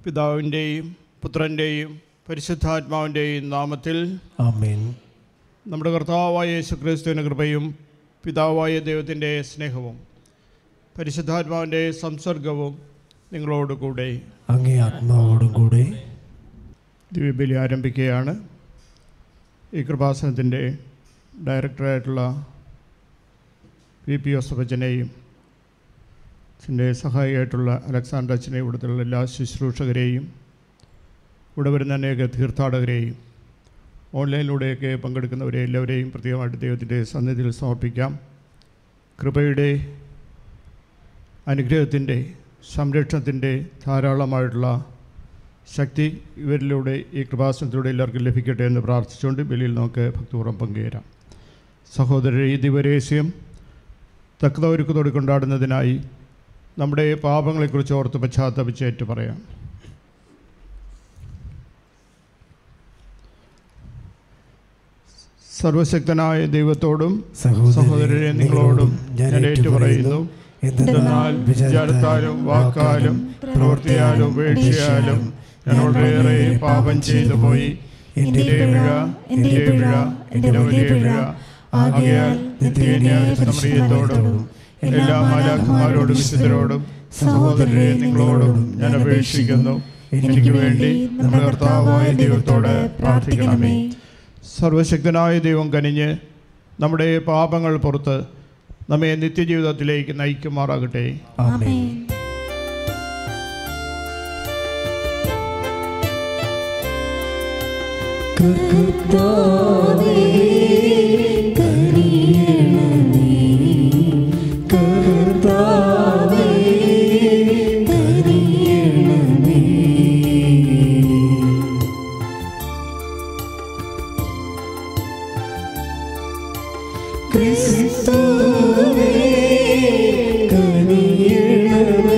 പിതാവിൻ്റെയും പുത്രൻ്റെയും പരിശുദ്ധാത്മാവിൻ്റെയും നാമത്തിൽ ആമേൻ നമ്മുടെ കർത്താവായ യേശു ക്രിസ്തുവിൻ്റെ കൃപയും പിതാവായ ദൈവത്തിൻ്റെ സ്നേഹവും പരിശുദ്ധാത്മാവിൻ്റെ സംസർഗവും നിങ്ങളോട് കൂടെ അങ്ങേ ആത്മാവോടും കൂടെ ദിവ്യബലി ആരംഭിക്കുകയാണ് ഈ കൃപാസനത്തിൻ്റെ ഡയറക്ടറായിട്ടുള്ള വി പി യോസഫച്ചനെയും അച്ഛൻ്റെ സഹായിയായിട്ടുള്ള അലക്സാണ്ടർ അച്ഛനെ ഇവിടുത്തെ എല്ലാ ശുശ്രൂഷകരെയും ഇവിടെ വരുന്ന അനേക തീർത്ഥാടകരെയും ഓൺലൈനിലൂടെയൊക്കെ പങ്കെടുക്കുന്നവരെ എല്ലാവരെയും പ്രത്യേകമായിട്ട് ദൈവത്തിൻ്റെ സന്നിധിയിൽ സമർപ്പിക്കാം കൃപയുടെ അനുഗ്രഹത്തിൻ്റെ സംരക്ഷണത്തിൻ്റെ ധാരാളമായിട്ടുള്ള ശക്തി ഇവരിലൂടെ ഈ കൃപാസനത്തിലൂടെ എല്ലാവർക്കും ലഭിക്കട്ടെ എന്ന് പ്രാർത്ഥിച്ചുകൊണ്ട് ബലിയിൽ നമുക്ക് ഭക്തിപൂർവ്വം പങ്കുചേരാം സഹോദരരെ ഈ ദിവരേസ്യം തക്കതൊരുക്കത്തോടെ കൊണ്ടാടുന്നതിനായി നമ്മുടെ പാപങ്ങളെക്കുറിച്ച് ഓർത്ത് പശ്ചാത്തപിച്ചേറ്റ് പറയാം സർവശക്തനായ ദൈവത്തോടും സഹോദരരെ നിങ്ങളോടും ഞാൻ ഏറ്റുപറയുന്നു എന്തെന്നാൽ വിചാരത്താലും വാക്കാലും പ്രവൃത്തിയാലും ഉപേക്ഷയാലും ഞാൻ വളരെയേറെ പാപം ചെയ്തു പോയി എൻ്റെ പിഴ എൻ്റെ പിഴ എൻ്റെ വലിയ പിഴ ആകയാൽ നിത്യന്യായസമറിയത്തോടും എല്ലാ മാലാഖമാരോടും വിശുദ്ധരോടും സഹോദരരെ നിങ്ങളോടും ഞാൻ അപേക്ഷിക്കുന്നു എനിക്ക് വേണ്ടി നമ്മുടെ കർത്താവായ ദൈവത്തോട് പ്രാർത്ഥിക്കണമേ സർവശക്തനായ ദൈവം കനിഞ്ഞ് നമ്മുടെ പാപങ്ങൾ പുറത്ത് നമ്മെ നിത്യജീവിതത്തിലേക്ക് നയിക്കുമാറാകട്ടെ ആമേൻ കർത്താവേ കനിയണമേ കർത്താവേ കനിയണമേ ക്രിസ്തുവേ കനിയണമേ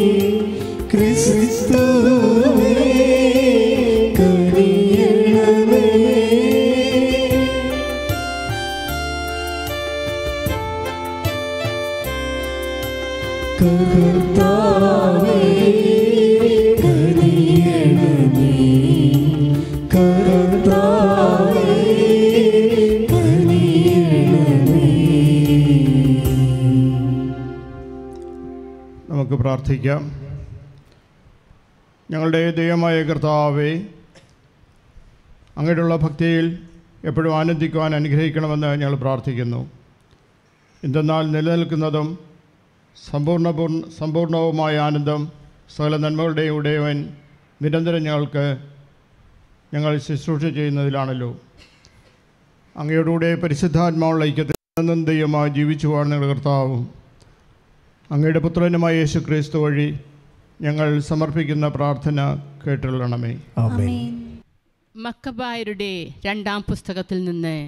ക്രിസ്തുവേ കനിയണമേ കർത്താവേ കനിയണമേ കർത്താവേ നമുക്ക് പ്രാർത്ഥിക്കാം ഞങ്ങളുടെ ദൈവമായ കർത്താവെ അങ്ങനെയുള്ള ഭക്തിയിൽ എപ്പോഴും ആനന്ദിക്കുവാൻ അനുഗ്രഹിക്കണമെന്ന് ഞങ്ങൾ പ്രാർത്ഥിക്കുന്നു എന്തെന്നാൽ നിലനിൽക്കുന്നതും സമ്പൂർണ്ണ പൂർണ്ണ സമ്പൂർണവുമായ ആനന്ദം സകല നന്മകളുടെയും ഉടയവൻ നിരന്തരം ഞങ്ങൾക്ക് ഞങ്ങൾ ശുശ്രൂഷ ചെയ്യുന്നതിലാണല്ലോ അങ്ങയോടുകൂടെ പരിശുദ്ധാത്മാവുള്ള ഐക്യത്തിൽ എന്നും ദൈവമായി ജീവിച്ചു വാഴുന്ന കർത്താവും അങ്ങയുടെ പുത്രനുമായ യേശു ക്രിസ്തു വഴി ഞങ്ങൾ സമർപ്പിക്കുന്ന പ്രാർത്ഥന കേട്ടുള്ളണമേ ആമേൻ മക്കബായരുടെ രണ്ടാം പുസ്തകത്തിൽ നിന്ന്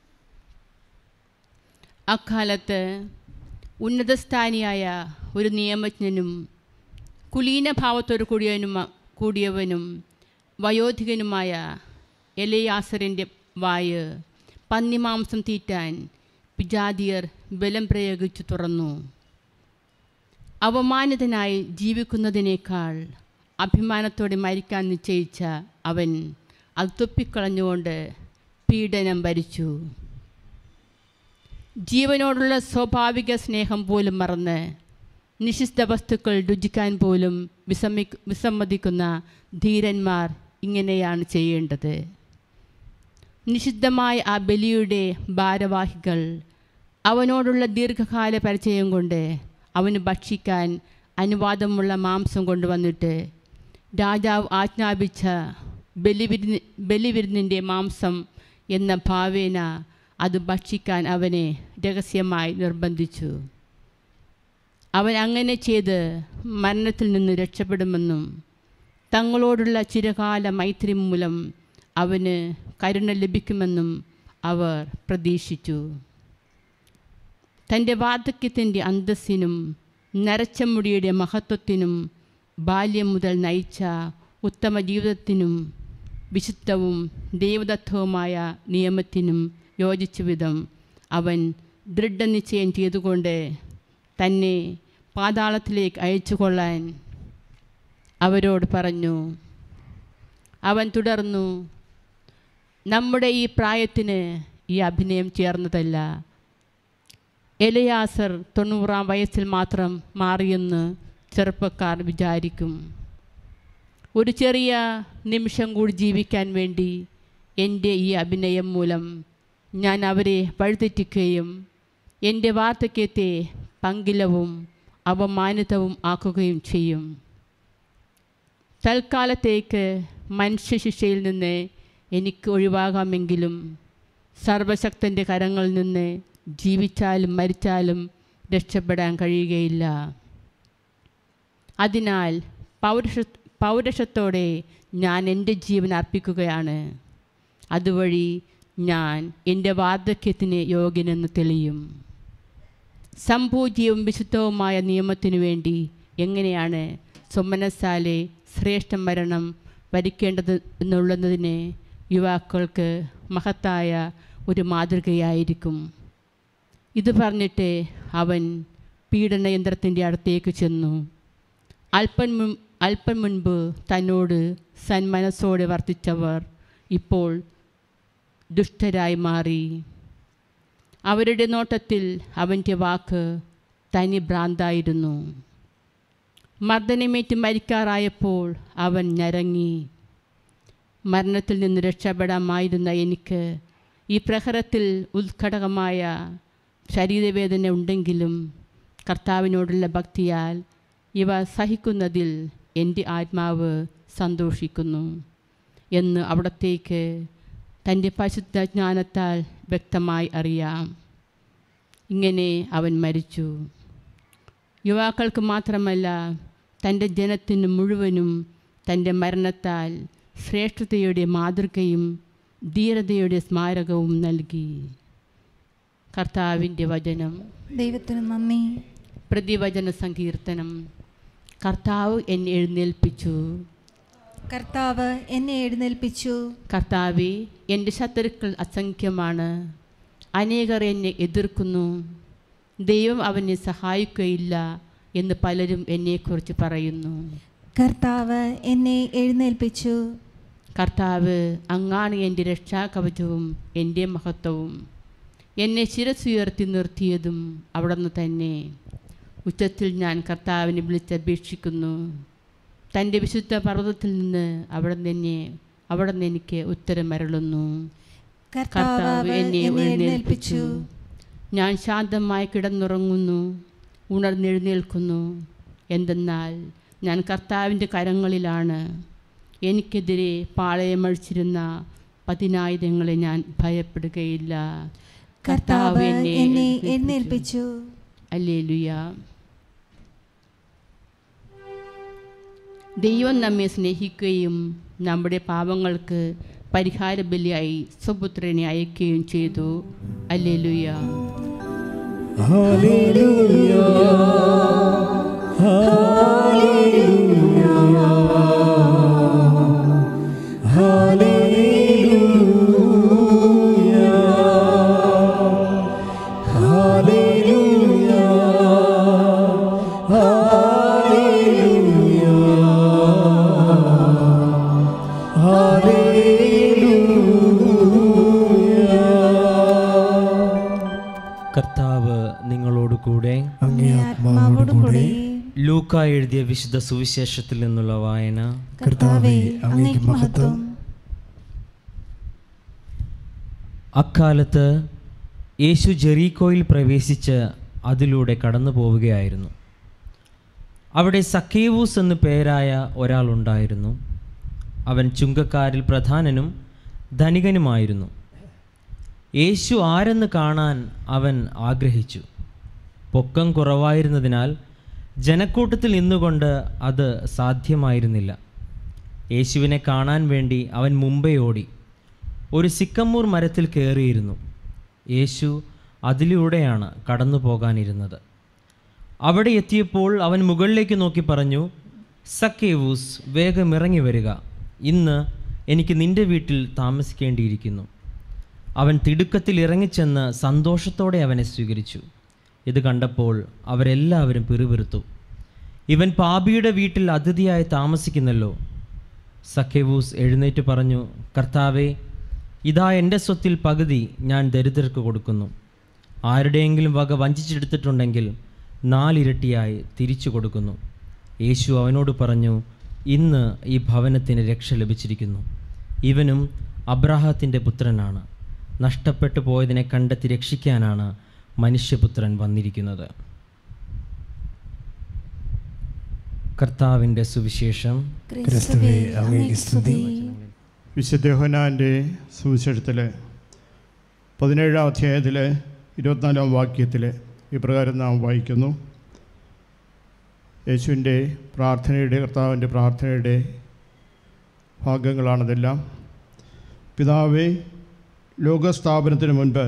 അക്കാലത്ത് ഉന്നതസ്ഥാനിയായ ഒരു നിയമജ്ഞനും കുലീനഭാവത്തോടു കൂടിയവനും കൂടിയവനും വയോധികനുമായ എലയാസറിൻ്റെ വായ് പന്നിമാംസം തീറ്റാൻ പിജാതിയർ ബലം പ്രയോഗിച്ചു തുറന്നു അവമാനിതനായി ജീവിക്കുന്നതിനേക്കാൾ അഭിമാനത്തോടെ മരിക്കാൻ നിശ്ചയിച്ച അവൻ അത് തുപ്പിക്കളഞ്ഞുകൊണ്ട് പീഡനം ഭരിച്ചു ജീവനോടുള്ള സ്വാഭാവിക സ്നേഹം പോലും മറന്ന് നിഷിദ്ധ വസ്തുക്കൾ രുചിക്കാൻ പോലും വിസമ്മി വിസമ്മതിക്കുന്ന ധീരന്മാർ ഇങ്ങനെയാണ് ചെയ്യേണ്ടത് നിഷിദ്ധമായ ആ ബലിയുടെ ഭാരവാഹികൾ അവനോടുള്ള ദീർഘകാല പരിചയം കൊണ്ട് അവന് ഭക്ഷിക്കാൻ അനുവാദമുള്ള മാംസം കൊണ്ടുവന്നിട്ട് രാജാവ് ആജ്ഞാപിച്ച ബലിവിരുന്ന് ബലിവിരുന്നിൻ്റെ മാംസം എന്ന ഭാവേന അത് ഭക്ഷിക്കാൻ അവനെ രഹസ്യമായി നിർബന്ധിച്ചു അവൻ അങ്ങനെ ചെയ്ത് മരണത്തിൽ നിന്ന് രക്ഷപ്പെടുമെന്നും തങ്ങളോടുള്ള ചിരകാല മൈത്രി മൂലം അവന് കരുണ ലഭിക്കുമെന്നും അവർ പ്രതീക്ഷിച്ചു തൻ്റെ വാർദ്ധക്യത്തിൻ്റെ അന്തസ്സിനും നരച്ച മുടിയുടെ മഹത്വത്തിനും ബാല്യം മുതൽ നയിച്ച ഉത്തമ ജീവിതത്തിനും വിശുദ്ധവും ദൈവദത്തവുമായ നിയമത്തിനും യോജിച്ച വിധം അവൻ ദൃഢനിശ്ചയം ചെയ്തുകൊണ്ട് തന്നെ പാതാളത്തിലേക്ക് അയച്ചുകൊള്ളാൻ അവരോട് പറഞ്ഞു അവൻ തുടർന്നു നമ്മുടെ ഈ പ്രായത്തിന് ഈ അഭിനയം ചേർന്നതല്ല എലയാസർ തൊണ്ണൂറാം വയസ്സിൽ മാത്രം മാറിയെന്ന് ചെറുപ്പക്കാർ വിചാരിക്കും ഒരു ചെറിയ നിമിഷം കൂടി ജീവിക്കാൻ വേണ്ടി എൻ്റെ ഈ അഭിനയം മൂലം ഞാൻ അവരെ വഴിതെറ്റിക്കുകയും എൻ്റെ വാർദ്ധക്യത്തെ പങ്കിലവും അപമാനിതവും ആക്കുകയും ചെയ്യും തൽക്കാലത്തേക്ക് മനുഷ്യശിക്ഷയിൽ നിന്ന് എനിക്ക് ഒഴിവാകാമെങ്കിലും സർവശക്തൻ്റെ കരങ്ങളിൽ നിന്ന് ജീവിച്ചാലും മരിച്ചാലും രക്ഷപ്പെടാൻ കഴിയുകയില്ല അതിനാൽ പൗരുഷ പൗരുഷത്തോടെ ഞാൻ എൻ്റെ ജീവൻ അർപ്പിക്കുകയാണ് അതുവഴി ഞാൻ എൻ്റെ വാർദ്ധക്യത്തിന് യോഗ്യനെന്ന് തെളിയും സംപൂജ്യവും വിശുദ്ധവുമായ നിയമത്തിനു വേണ്ടി എങ്ങനെയാണ് സുമനസാലെ ശ്രേഷ്ഠ മരണം വരിക്കേണ്ടത് എന്നുള്ളതിന് യുവാക്കൾക്ക് മഹത്തായ ഒരു മാതൃകയായിരിക്കും ഇത് പറഞ്ഞിട്ട് അവൻ പീഡനയന്ത്രത്തിൻ്റെ അടുത്തേക്ക് ചെന്നു അല്പം മുൻ അല്പം മുൻപ് തന്നോട് സന്മനസ്സോടെ വർത്തിച്ചവർ ഇപ്പോൾ ദുഷ്ടരായി മാറി അവരുടെ നോട്ടത്തിൽ അവൻ്റെ വാക്ക് തനി ഭ്രാന്തായിരുന്നു മർദ്ദനമേറ്റ് മരിക്കാറായപ്പോൾ അവൻ ഞരങ്ങി മരണത്തിൽ നിന്ന് രക്ഷപ്പെടാമായിരുന്ന എനിക്ക് ഈ പ്രഹരത്തിൽ ഉത്കടകമായ ശരീരവേദന ഉണ്ടെങ്കിലും കർത്താവിനോടുള്ള ഭക്തിയാൽ ഇവ സഹിക്കുന്നതിൽ എൻ്റെ ആത്മാവ് സന്തോഷിക്കുന്നു എന്ന് അവിടത്തേക്ക് തൻ്റെ പരിശുദ്ധ ജ്ഞാനത്താൽ വ്യക്തമായി അറിയാം ഇങ്ങനെ അവൻ മരിച്ചു യുവാക്കൾക്ക് മാത്രമല്ല തൻ്റെ ജനത്തിന് മുഴുവനും തൻ്റെ മരണത്താൽ ശ്രേഷ്ഠതയുടെ മാതൃകയും ധീരതയുടെ സ്മാരകവും നൽകി കർത്താവിൻ്റെ വചനം ദൈവത്തിന് നന്ദി പ്രതിവചന സങ്കീർത്തനം കർത്താവ് എന്നെ എഴുന്നേൽപ്പിച്ചു കർത്താവ് എന്നെ എഴുന്നേൽപ്പിച്ചു കർത്താവെ എൻ്റെ ശത്രുക്കൾ അസംഖ്യമാണ് അനേകർ എന്നെ എതിർക്കുന്നു ദൈവം അവനെ സഹായിക്കുകയില്ല എന്ന് പലരും എന്നെക്കുറിച്ച് പറയുന്നു കർത്താവ് എന്നെ എഴുന്നേൽപ്പിച്ചു കർത്താവ് അങ്ങാണ് എൻ്റെ രക്ഷാകവചവും എൻ്റെ മഹത്വവും എന്നെ ശിരസുയർത്തി നിർത്തിയതും അവിടുന്ന് തന്നെ ഉച്ചത്തിൽ ഞാൻ കർത്താവിനെ വിളിച്ചപേക്ഷിക്കുന്നു തൻ്റെ വിശുദ്ധ പർവ്വതത്തിൽ നിന്ന് അവിടെ എന്നെ അവിടെ നിന്ന് എനിക്ക് ഉത്തരം അരുളുന്നു കർത്താവ് എന്നെ എഴുന്നേൽപ്പിച്ചു ഞാൻ ശാന്തമായി കിടന്നുറങ്ങുന്നു ഉണർന്നെഴുന്നേൽക്കുന്നു എന്തെന്നാൽ ഞാൻ കർത്താവിൻ്റെ കരങ്ങളിലാണ് എനിക്കെതിരെ പാളയമഴിച്ചിരുന്ന പതിനായിരങ്ങളെ ഞാൻ ഭയപ്പെടുകയില്ല കർത്താവ് എന്നെ എഴുന്നേൽപ്പിച്ചു അല്ലേലുയ ദൈവം നമ്മെ സ്നേഹിക്കുകയും നമ്മുടെ പാപങ്ങൾക്ക് പരിഹാര ബലിയായി സ്വപുത്രനെ അയക്കുകയും ചെയ്തു അല്ലേലുയ ഹല്ലേലൂയ ഹല്ലേലൂയ ഹല്ലേലൂയ കർത്താവ് നിങ്ങളോട് കൂടെ അങ്ങേ ആത്മാവോടും കൂടെ ലൂക്ക എഴുതിയ വിശുദ്ധ സുവിശേഷത്തിൽ നിന്നുള്ള വായന കർത്താവെ അങ്ങേക്ക് മഹത്വം അക്കാലത്ത് യേശു ജെറീക്കോയിൽ പ്രവേശിച്ച് അതിലൂടെ കടന്നു പോവുകയായിരുന്നു അവിടെ സക്കേവൂസ് എന്നു പേരായ ഒരാളുണ്ടായിരുന്നു അവൻ ചുങ്കക്കാരിൽ പ്രധാനനും ധനികനുമായിരുന്നു യേശു ആരെന്ന് കാണാൻ അവൻ ആഗ്രഹിച്ചു പൊക്കം കുറവായിരുന്നതിനാൽ ജനക്കൂട്ടത്തിൽ നിന്നുകൊണ്ട് അത് സാധ്യമായിരുന്നില്ല യേശുവിനെ കാണാൻ വേണ്ടി അവൻ മുമ്പേ ഓടി ഒരു സിക്കമ്മൂർ മരത്തിൽ കയറിയിരുന്നു യേശു അതിലൂടെയാണ് കടന്നു പോകാനിരുന്നത് അവിടെ എത്തിയപ്പോൾ അവൻ മുകളിലേക്ക് നോക്കി പറഞ്ഞു സക്കേവൂസ് വേഗം ഇറങ്ങി വരിക ഇന്ന് എനിക്ക് നിന്റെ വീട്ടിൽ താമസിക്കേണ്ടിയിരിക്കുന്നു അവൻ തിടുക്കത്തിൽ ഇറങ്ങിച്ചെന്ന് സന്തോഷത്തോടെ അവനെ സ്വീകരിച്ചു ഇത് കണ്ടപ്പോൾ അവരെല്ലാവരും പിറുപിറുത്തു ഇവൻ പാപിയുടെ വീട്ടിൽ അതിഥിയായി താമസിക്കുന്നല്ലോ സഖേവൂസ് എഴുന്നേറ്റ് പറഞ്ഞു കർത്താവെ ഇതാ എൻ്റെ സ്വത്തിൽ പകുതി ഞാൻ ദരിദ്രർക്ക് കൊടുക്കുന്നു ആരുടെയെങ്കിലും വക വഞ്ചിച്ചെടുത്തിട്ടുണ്ടെങ്കിൽ നാലിരട്ടിയായി തിരിച്ചു കൊടുക്കുന്നു യേശു അവനോട് പറഞ്ഞു ഇന്ന് ഈ ഭവനത്തിന് രക്ഷ ലഭിച്ചിരിക്കുന്നു ഇവനും അബ്രാഹത്തിൻ്റെ പുത്രനാണ് നഷ്ടപ്പെട്ടു പോയതിനെ കണ്ടെത്തി രക്ഷിക്കാനാണ് മനുഷ്യപുത്രൻ വന്നിരിക്കുന്നത് കർത്താവിൻ്റെ സുവിശേഷം ക്രിസ്തുവേ അങ്ങേക്ക് സ്തുതി വിശുദ്ധ സുവിശേഷത്തിൽ പതിനേഴാം അധ്യായത്തിൽ ഇരുപത്തിനാലാം വാക്യത്തിൽ ഇപ്രകാരം നാം വായിക്കുന്നു യേശുവിൻ്റെ പ്രാർത്ഥനയുടെ കർത്താവിൻ്റെ പ്രാർത്ഥനയുടെ ഭാഗങ്ങളാണതെല്ലാം പിതാവേ ലോകസ്ഥാപനത്തിന് മുൻപ്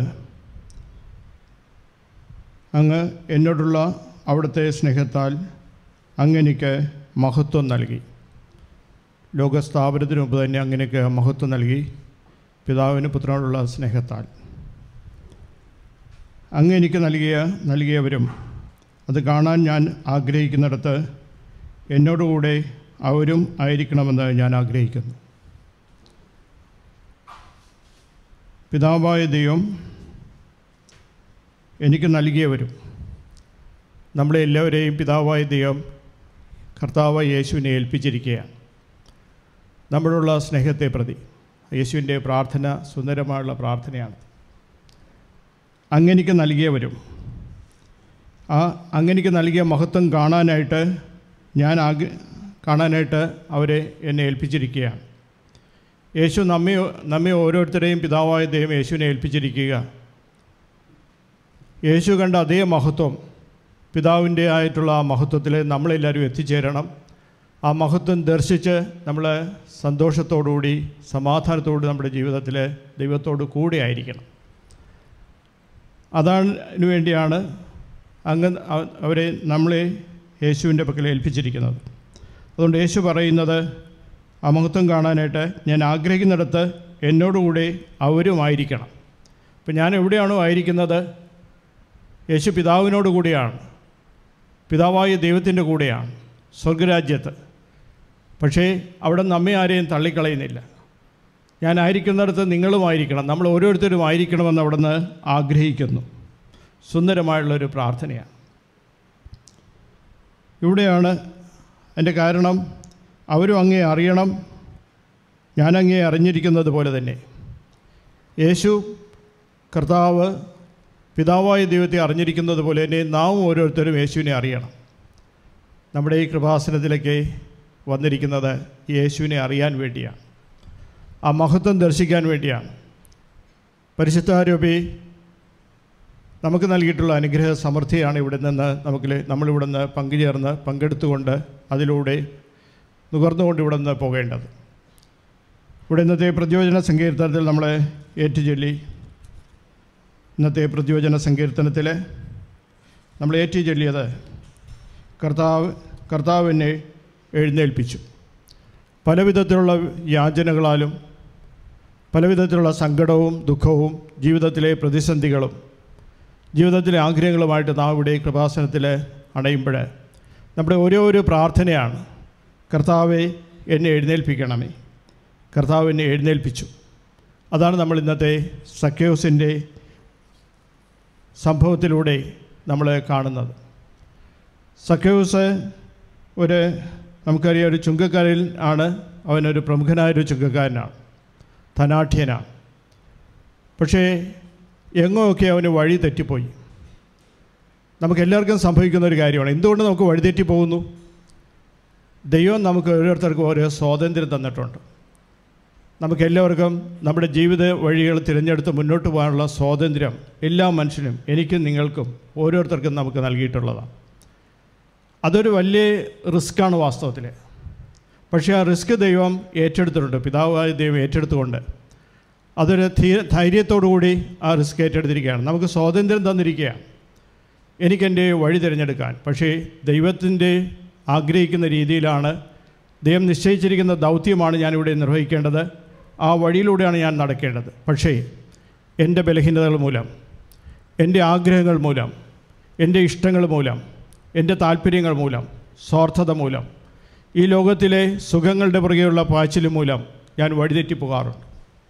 അങ്ങ് എന്നോടുള്ള അവിടുത്തെ സ്നേഹത്താൽ അങ്ങെനിക്ക് മഹത്വം നൽകി ലോകസ്ഥാപനത്തിന് മുമ്പ് തന്നെ അങ്ങനെയൊക്കെ മഹത്വം നൽകി പിതാവിന് പുത്രനോടുള്ള സ്നേഹത്താൽ അങ്ങ് എനിക്ക് നൽകിയ നൽകിയവരും അത് കാണാൻ ഞാൻ ആഗ്രഹിക്കുന്നിടത്ത് എന്നോടുകൂടെ അവരും ആയിരിക്കണമെന്ന് ഞാൻ ആഗ്രഹിക്കുന്നു പിതാവായ ദൈവം എനിക്ക് നൽകിയവരും നമ്മളെ എല്ലാവരെയും പിതാവായ ദൈവം കർത്താവായ യേശുവിനെ ഏൽപ്പിച്ചിരിക്കുകയാണ് നമ്മളോടുള്ള സ്നേഹത്തെ പ്രതി യേശുവിൻ്റെ പ്രാർത്ഥന സുന്ദരമായുള്ള പ്രാർത്ഥനയാണ് അങ്ങനെക്ക് നൽകിയവരും ആ അങ്ങനെക്ക് നൽകിയ മഹത്വം കാണാനായിട്ട് ഞാൻ ആഗ്ര കാണാനായിട്ട് അവരെ എന്നെ ഏൽപ്പിച്ചിരിക്കുകയാണ് യേശു നമ്മെ നമ്മെ ഓരോരുത്തരെയും പിതാവായ ദൈവം യേശുവിനെ ഏൽപ്പിച്ചിരിക്കുക യേശു കണ്ട അതേ മഹത്വം പിതാവിൻ്റെ ആയിട്ടുള്ള ആ മഹത്വത്തിൽ നമ്മളെല്ലാവരും എത്തിച്ചേരണം ആ മഹത്വം ദർശിച്ച് നമ്മൾ സന്തോഷത്തോടുകൂടി സമാധാനത്തോടുകൂടി നമ്മുടെ ജീവിതത്തിൽ ദൈവത്തോട് കൂടെ ആയിരിക്കണം അതാണ് വേണ്ടിയാണ് അങ്ങ് അ- അവരെ നമ്മളെ യേശുവിൻ്റെ പക്കൽ ഏൽപ്പിച്ചിരിക്കുന്നത് അതുകൊണ്ട് യേശു പറയുന്നത് ആ മഹത്വം കാണാനായിട്ട് ഞാൻ ആഗ്രഹിക്കുന്നിടത്ത് എന്നോടുകൂടി അവരുമായിരിക്കണം ഇപ്പം ഞാൻ എവിടെയാണോ ആയിരിക്കുന്നത് യേശു പിതാവിനോട് കൂടിയാണ് പിതാവായ ദൈവത്തിൻ്റെ കൂടെയാണ് സ്വർഗരാജ്യത്ത് പക്ഷേ അവിടെ നമ്മെ ആരെയും തള്ളിക്കളയുന്നില്ല ഞാൻ ആയിരിക്കുന്നിടത്ത് നിങ്ങളുമായിരിക്കണം നമ്മൾ ഓരോരുത്തരും ആയിരിക്കണമെന്ന് അവിടുന്ന് ആഗ്രഹിക്കുന്നു സുന്ദരമായുള്ളൊരു പ്രാർത്ഥനയാണ് ഇവിടെയാണ് എൻ്റെ കാരണം അവരും അങ്ങേ അറിയണം ഞാൻ അങ്ങേ അറിഞ്ഞിരിക്കുന്നത് പോലെ തന്നെ യേശു കർത്താവ് പിതാവായ ദൈവത്തെ അറിഞ്ഞിരിക്കുന്നത് പോലെ തന്നെ നാം ഓരോരുത്തരും യേശുവിനെ അറിയണം നമ്മുടെ ഈ കൃപാസനത്തിലേക്ക് വന്നിരിക്കുന്നത് ഈ യേശുവിനെ അറിയാൻ വേണ്ടിയാണ് ആ മഹത്വം ദർശിക്കാൻ വേണ്ടിയാണ് പരിശുദ്ധാരൂപി നമുക്ക് നൽകിയിട്ടുള്ള അനുഗ്രഹ സമൃദ്ധിയാണ് ഇവിടെ നിന്ന് നമുക്ക് നമ്മളിവിടെ നിന്ന് പങ്കുചേർന്ന് പങ്കെടുത്തുകൊണ്ട് അതിലൂടെ നുകർന്നുകൊണ്ട് ഇവിടെ നിന്ന് പോകേണ്ടത് ഇവിടെ ഇന്നത്തെ പ്രചോദന സങ്കീർത്തനത്തിൽ നമ്മൾ ഏറ്റുചൊല്ലി ഇന്നത്തെ പ്രചോദന സങ്കീർത്തനത്തിൽ നമ്മൾ ഏറ്റു ചൊല്ലിയത് കർത്താവ് കർത്താവ് എന്നെ എഴുന്നേൽപ്പിച്ചു പല വിധത്തിലുള്ള യാചനകളാലും പല വിധത്തിലുള്ള സങ്കടവും ദുഃഖവും ജീവിതത്തിലെ പ്രതിസന്ധികളും ജീവിതത്തിലെ ആഗ്രഹങ്ങളുമായിട്ട് നാം ഇവിടെ ഈ കൃപാസനത്തിൽ അണയുമ്പോൾ നമ്മുടെ ഓരോ ഒരു പ്രാർത്ഥനയാണ് കർത്താവെ എന്നെ എഴുന്നേൽപ്പിക്കണമേ കർത്താവ് എന്നെ എഴുന്നേൽപ്പിച്ചു അതാണ് നമ്മൾ ഇന്നത്തെ സഖ്യോസിൻ്റെ സംഭവത്തിലൂടെ നമ്മൾ കാണുന്നത് സഖ്യൂസ് ഒരു നമുക്കറിയാം ഒരു ചുങ്കക്കാരിൽ ആണ് അവനൊരു പ്രമുഖനായൊരു ചുങ്കക്കാരനാണ് ധനാഠ്യനാണ് പക്ഷേ എങ്ങോയൊക്കെ അവന് വഴി തെറ്റിപ്പോയി നമുക്ക് എല്ലാവർക്കും സംഭവിക്കുന്ന ഒരു കാര്യമാണ് എന്തുകൊണ്ട് നമുക്ക് വഴിതെറ്റി പോകുന്നു ദൈവം നമുക്ക് ഓരോരുത്തർക്കും ഓരോ സ്വാതന്ത്ര്യം തന്നിട്ടുണ്ട് നമുക്ക് എല്ലാവർക്കും നമ്മുടെ ജീവിത വഴികൾ തിരഞ്ഞെടുത്ത് മുന്നോട്ട് പോകാനുള്ള സ്വാതന്ത്ര്യം എല്ലാ മനുഷ്യനും എനിക്കും നിങ്ങൾക്കും ഓരോരുത്തർക്കും നമുക്ക് നൽകിയിട്ടുള്ളതാണ് അതൊരു വലിയ റിസ്ക്കാണ് വാസ്തവത്തിൽ പക്ഷേ ആ റിസ്ക് ദൈവം ഏറ്റെടുത്തിട്ടുണ്ട് പിതാവായ ദൈവം ഏറ്റെടുത്തുകൊണ്ട് അതൊരു ധീ ധൈര്യത്തോടുകൂടി ആ റിസ്ക് ഏറ്റെടുത്തിരിക്കുകയാണ് നമുക്ക് സ്വാതന്ത്ര്യം തന്നിരിക്കുകയാണ് എനിക്കെൻ്റെ വഴി തിരഞ്ഞെടുക്കാൻ പക്ഷേ ദൈവത്തിൻ്റെ ആഗ്രഹിക്കുന്ന രീതിയിലാണ് ദൈവം നിശ്ചയിച്ചിരിക്കുന്ന ദൗത്യമാണ് ഞാനിവിടെ നിർവഹിക്കേണ്ടത് ആ വഴിയിലൂടെയാണ് ഞാൻ നടക്കേണ്ടത് പക്ഷേ എൻ്റെ ബലഹീനതകൾ മൂലം എൻ്റെ ആഗ്രഹങ്ങൾ മൂലം എൻ്റെ ഇഷ്ടങ്ങൾ മൂലം എൻ്റെ താല്പര്യങ്ങൾ മൂലം സ്വാർത്ഥത മൂലം ഈ ലോകത്തിലെ സുഖങ്ങളുടെ പുറകെയുള്ള പാച്ചിൽ മൂലം ഞാൻ വഴിതെറ്റി പോകാറുണ്ട്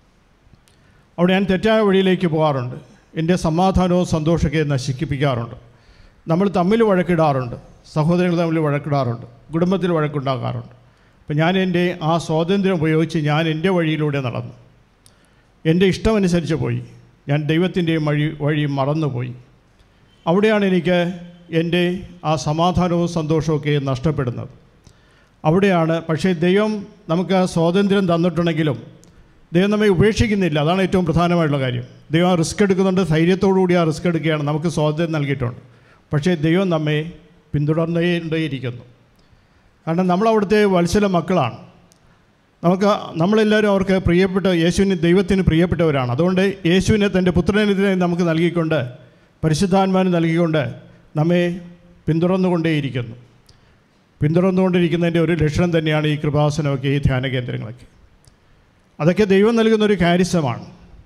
അവിടെ ഞാൻ തെറ്റായ വഴിയിലേക്ക് പോകാറുണ്ട് എൻ്റെ സമാധാനവും സന്തോഷമൊക്കെ നശിപ്പിക്കാറുണ്ട് നമ്മൾ തമ്മിൽ വഴക്കിടാറുണ്ട് സഹോദരങ്ങൾ തമ്മിൽ വഴക്കിടാറുണ്ട് കുടുംബത്തിൽ വഴക്കുണ്ടാകാറുണ്ട് അപ്പം ഞാൻ എൻ്റെ ആ സ്വാതന്ത്ര്യം ഉപയോഗിച്ച് ഞാൻ എൻ്റെ വഴിയിലൂടെ നടന്നു എൻ്റെ ഇഷ്ടമനുസരിച്ച് പോയി ഞാൻ ദൈവത്തിൻ്റെയും വഴി വഴി മറന്നുപോയി അവിടെയാണ് എനിക്ക് എൻ്റെ ആ സമാധാനവും സന്തോഷമൊക്കെ നഷ്ടപ്പെടുന്നത് അവിടെയാണ് പക്ഷേ ദൈവം നമുക്ക് ആ സ്വാതന്ത്ര്യം തന്നിട്ടുണ്ടെങ്കിലും ദൈവം നമ്മെ ഉപേക്ഷിക്കുന്നില്ല അതാണ് ഏറ്റവും പ്രധാനമായിട്ടുള്ള കാര്യം ദൈവം ആ റിസ്ക് എടുക്കുന്നുണ്ട് ധൈര്യത്തോടുകൂടി ആ റിസ്ക് എടുക്കുകയാണ് നമുക്ക് സ്വാതന്ത്ര്യം നൽകിയിട്ടുണ്ട് പക്ഷേ ദൈവം നമ്മെ പിന്തുടർന്നേണ്ടേയിരിക്കുന്നു കാരണം നമ്മൾ അവിടുത്തെ വത്സല മക്കളാണ് നമുക്ക് നമ്മളെല്ലാവരും അവർക്ക് പ്രിയപ്പെട്ട യേശുവിന് ദൈവത്തിന് പ്രിയപ്പെട്ടവരാണ് അതുകൊണ്ട് യേശുവിനെ തൻ്റെ പുത്രനെ നമുക്ക് നൽകിക്കൊണ്ട് പരിശുദ്ധാത്മാവിന് നൽകിക്കൊണ്ട് നമ്മെ പിന്തുടർന്നുകൊണ്ടേയിരിക്കുന്നു പിന്തുടർന്നുകൊണ്ടിരിക്കുന്നതിൻ്റെ ഒരു ലക്ഷണം തന്നെയാണ് ഈ കൃപാസനമൊക്കെ ഈ ധ്യാന കേന്ദ്രങ്ങളൊക്കെ അതൊക്കെ ദൈവം നൽകുന്ന ഒരു കാര്യസമാണ്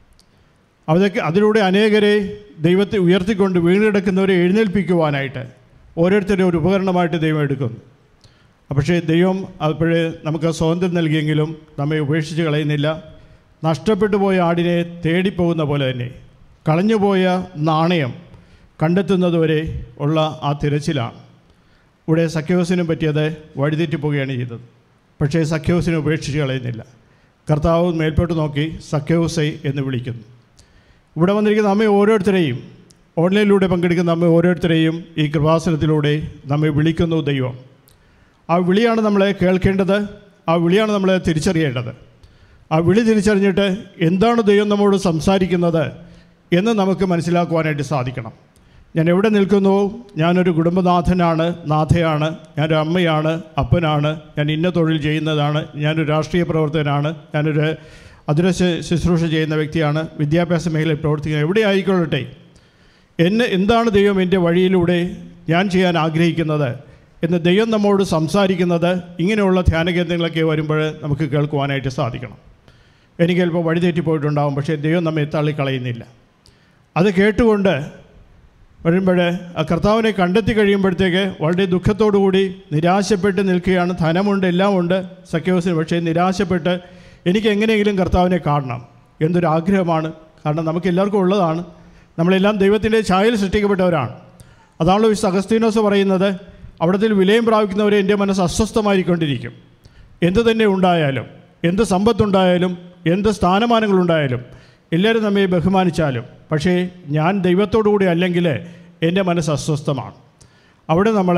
അതൊക്കെ അതിലൂടെ അനേകരെ ദൈവത്തെ ഉയർത്തിക്കൊണ്ട് വീണെടുക്കുന്നവരെ എഴുന്നേൽപ്പിക്കുവാനായിട്ട് ഓരോരുത്തരും ഒരു ഉപകരണമായിട്ട് ദൈവം എടുക്കുന്നു പക്ഷേ ദൈവം അപ്പോഴേ നമുക്ക് സ്വാതന്ത്ര്യം നൽകിയെങ്കിലും നമ്മെ ഉപേക്ഷിച്ച് കളയുന്നില്ല നഷ്ടപ്പെട്ടു പോയ ആടിനെ തേടിപ്പോകുന്ന പോലെ തന്നെ കളഞ്ഞുപോയ നാണയം കണ്ടെത്തുന്നതുവരെ ഉള്ള ആ തിരച്ചിലാണ് ഇവിടെ സഖ്യോസിനും പറ്റിയത് വഴിതെറ്റിപ്പോവുകയാണ് ചെയ്തത് പക്ഷേ സഖ്യോസിനെ ഉപേക്ഷിച്ച് കളയുന്നില്ല കർത്താവ് മേൽപോട്ട് നോക്കി സഖ്യോസൈ എന്ന് വിളിക്കുന്നു ഇവിടെ വന്നിരിക്കുന്ന നമ്മെ ഓരോരുത്തരെയും ഓൺലൈനിലൂടെ പങ്കെടുക്കുന്ന നമ്മെ ഓരോരുത്തരെയും ഈ കൃപാസനത്തിലൂടെ നമ്മെ വിളിക്കുന്നു ദൈവം ആ വിളിയാണ് നമ്മളെ കേൾക്കേണ്ടത് ആ വിളിയാണ് നമ്മളെ തിരിച്ചറിയേണ്ടത് ആ വിളി തിരിച്ചറിഞ്ഞിട്ട് എന്താണ് ദൈവം നമ്മോട് സംസാരിക്കുന്നത് എന്ന് നമുക്ക് മനസ്സിലാക്കുവാനായിട്ട് സാധിക്കണം ഞാൻ എവിടെ നിൽക്കുന്നു ഞാനൊരു കുടുംബനാഥനാണ് നാഥയാണ് ഞാനൊരു അമ്മയാണ് അപ്പനാണ് ഞാൻ ഇന്ന തൊഴിൽ ചെയ്യുന്നതാണ് ഞാനൊരു രാഷ്ട്രീയ പ്രവർത്തകനാണ് ഞാനൊരു അതിര ശു- ശുശ്രൂഷ ചെയ്യുന്ന വ്യക്തിയാണ് വിദ്യാഭ്യാസ മേഖലയിൽ പ്രവർത്തിക്കുന്നത് എവിടെ ആയിക്കൊള്ളട്ടെ എന്നെ എന്താണ് ദൈവം എൻ്റെ വഴിയിലൂടെ ഞാൻ ചെയ്യാൻ ആഗ്രഹിക്കുന്നത് എന്ന് ദൈവം നമ്മോട് സംസാരിക്കുന്നത് ഇങ്ങനെയുള്ള ധ്യാന കേന്ദ്രങ്ങളൊക്കെ വരുമ്പോൾ നമുക്ക് കേൾക്കുവാനായിട്ട് സാധിക്കണം എനിക്ക് ചിലപ്പോൾ വഴിതെറ്റിപ്പോയിട്ടുണ്ടാകും പക്ഷേ ദൈവം നമ്മെ തള്ളിക്കളയുന്നില്ല അത് കേട്ടുകൊണ്ട് വരുമ്പോൾ ആ കർത്താവിനെ കണ്ടെത്തി കഴിയുമ്പോഴത്തേക്ക് വളരെ ദുഃഖത്തോടു കൂടി നിരാശപ്പെട്ട് നിൽക്കുകയാണ് ധനമുണ്ട് എല്ലാം ഉണ്ട് സഖ്യവസിന് പക്ഷേ നിരാശപ്പെട്ട് എനിക്ക് എങ്ങനെയെങ്കിലും കർത്താവിനെ കാണണം എന്തൊരു ആഗ്രഹമാണ് കാരണം നമുക്ക് എല്ലാവർക്കും ഉള്ളതാണ് നമ്മളെല്ലാം ദൈവത്തിൻ്റെ ഛായയിൽ സൃഷ്ടിക്കപ്പെട്ടവരാണ് അതാണല്ലോ ഈ അഗസ്തീനോസ് പറയുന്നത് അവിടത്തിൽ വിലയം പ്രാപിക്കുന്നവരെ എൻ്റെ മനസ്സ് അസ്വസ്ഥമായിക്കൊണ്ടിരിക്കും എന്ത് തന്നെ ഉണ്ടായാലും എന്ത് സമ്പത്തുണ്ടായാലും എന്ത് സ്ഥാനമാനങ്ങളുണ്ടായാലും എല്ലാവരും നമ്മെ ബഹുമാനിച്ചാലും പക്ഷേ ഞാൻ ദൈവത്തോടു കൂടി അല്ലെങ്കിൽ എൻ്റെ മനസ്സ് അസ്വസ്ഥമാണ് അവിടെ നമ്മൾ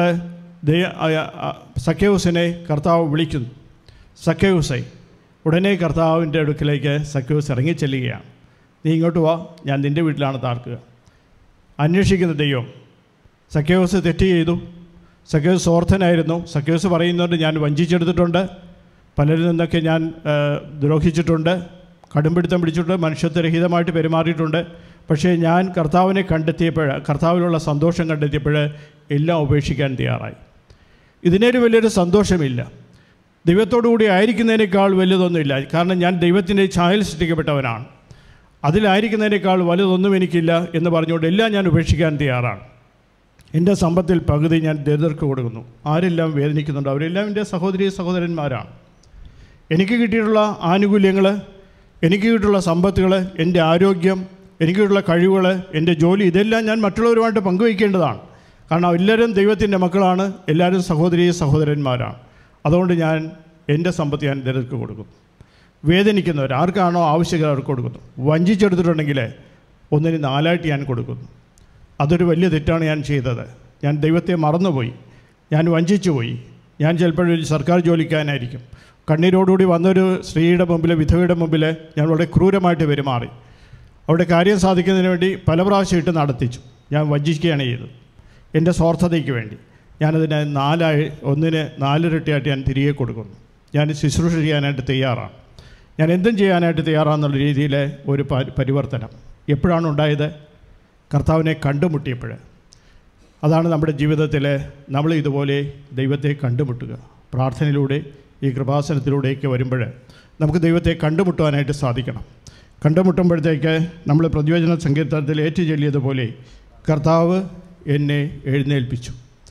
സഖ്യഹൂസിനെ കർത്താവ് വിളിക്കുന്നു സഖ്യഹൂസൈ ഉടനെ കർത്താവിൻ്റെ അടുക്കിലേക്ക് സഖ്യഹൂസ് ഇറങ്ങിച്ചെല്ലുകയാണ് നീ ഇങ്ങോട്ട് വാ ഞാൻ നിൻ്റെ വീട്ടിലാണ് താർക്കുക അന്വേഷിക്കുന്ന ദൈവം സഖ്യഹൂസ് തെറ്റ് ചെയ്തു സഖ്യഹൂസ് സ്വാർത്ഥനായിരുന്നു സഖ്യഹൂസ് പറയുന്നുണ്ട് ഞാൻ വഞ്ചിച്ചെടുത്തിട്ടുണ്ട് പലരിൽ നിന്നൊക്കെ ഞാൻ ആ, ദ്രോഹിച്ചിട്ടുണ്ട് കടുംപിടുത്തം പിടിച്ചിട്ടുണ്ട് മനുഷ്യത്വരഹിതമായിട്ട് പെരുമാറിയിട്ടുണ്ട് പക്ഷേ ഞാൻ കർത്താവിനെ കണ്ടെത്തിയപ്പോൾ കർത്താവിലുള്ള സന്തോഷം കണ്ടെത്തിയപ്പോൾ എല്ലാം ഉപേക്ഷിക്കാൻ തയ്യാറായി ഇതിനൊരു വലിയൊരു സന്തോഷമില്ല ദൈവത്തോടു കൂടി ആയിരിക്കുന്നതിനേക്കാൾ വലുതൊന്നുമില്ല കാരണം ഞാൻ ദൈവത്തിൻ്റെ ഛായൽ സൃഷ്ടിക്കപ്പെട്ടവനാണ് അതിലായിരിക്കുന്നതിനേക്കാൾ വലുതൊന്നും എനിക്കില്ല എന്ന് പറഞ്ഞുകൊണ്ട് എല്ലാം ഞാൻ ഉപേക്ഷിക്കാൻ തയ്യാറാണ് എൻ്റെ സമ്പത്തിൽ പകുതി ഞാൻ ദരിദ്രർക്ക് കൊടുക്കുന്നു ആരെല്ലാം വേദനിക്കുന്നുണ്ടോ അവരെല്ലാം എൻ്റെ സഹോദരി സഹോദരന്മാരാണ് എനിക്ക് കിട്ടിയിട്ടുള്ള ആനുകൂല്യങ്ങൾ എനിക്ക് കിട്ടിയിട്ടുള്ള സമ്പത്തുകൾ എൻ്റെ ആരോഗ്യം എനിക്ക് കിട്ടിയിട്ടുള്ള കഴിവുകൾ എൻ്റെ ജോലി ഇതെല്ലാം ഞാൻ മറ്റുള്ളവരുമായിട്ട് പങ്കുവയ്ക്കേണ്ടതാണ് കാരണം എല്ലാവരും ദൈവത്തിൻ്റെ മക്കളാണ് എല്ലാവരും സഹോദരി സഹോദരന്മാരാണ് അതുകൊണ്ട് ഞാൻ എൻ്റെ സമ്പത്ത് ഞാൻ ദരിദ്രർക്ക് കൊടുക്കുന്നു വേദനിക്കുന്നവർ ആർക്കാണോ ആവശ്യകത അവർക്ക് കൊടുക്കുന്നു വഞ്ചിച്ചെടുത്തിട്ടുണ്ടെങ്കിൽ ഒന്നിന് നാലായിട്ട് ഞാൻ കൊടുക്കുന്നു അതൊരു വലിയ തെറ്റാണ് ഞാൻ ചെയ്തത് ഞാൻ ദൈവത്തെ മറന്നുപോയി ഞാൻ വഞ്ചിച്ചു പോയി ഞാൻ ചിലപ്പോൾ ഒരു സർക്കാർ ജോലിക്കാനായിരിക്കും കണ്ണീരോടുകൂടി വന്നൊരു സ്ത്രീയുടെ മുമ്പിൽ വിധവയുടെ മുമ്പിൽ ഞാൻ വളരെ ക്രൂരമായിട്ട് പെരുമാറി അവിടെ കാര്യം സാധിക്കുന്നതിന് വേണ്ടി പല പ്രാവശ്യം ഇട്ട് നടത്തിച്ചു ഞാൻ വഞ്ചിക്കുകയാണ് ചെയ്തത് എൻ്റെ സ്വാർത്ഥതയ്ക്ക് വേണ്ടി ഞാനതിനെ നാലായി ഒന്നിന് നാലിരട്ടിയായിട്ട് ഞാൻ തിരികെ കൊടുക്കുന്നു ഞാൻ ശുശ്രൂഷ ചെയ്യാനായിട്ട് തയ്യാറാണ് ഞാൻ എന്തും ചെയ്യാനായിട്ട് തയ്യാറാണെന്നുള്ള രീതിയിൽ ഒരു പ- പരിവർത്തനം എപ്പോഴാണ് ഉണ്ടായത് കർത്താവിനെ കണ്ടുമുട്ടിയപ്പോൾ അതാണ് നമ്മുടെ ജീവിതത്തിൽ നമ്മൾ ഇതുപോലെ ദൈവത്തെ കണ്ടുമുട്ടുക പ്രാർത്ഥനയിലൂടെ ഈ കൃപാസനത്തിലൂടെയൊക്കെ വരുമ്പോൾ നമുക്ക് ദൈവത്തെ കണ്ടുമുട്ടുവാനായിട്ട് സാധിക്കണം കണ്ടുമുട്ടുമ്പോഴത്തേക്ക് നമ്മൾ പ്രതിവചന സങ്കീർത്തനത്തിൽ ഏറ്റുചൊല്ലിയതുപോലെ കർത്താവ് എന്നെ എഴുന്നേൽപ്പിച്ചു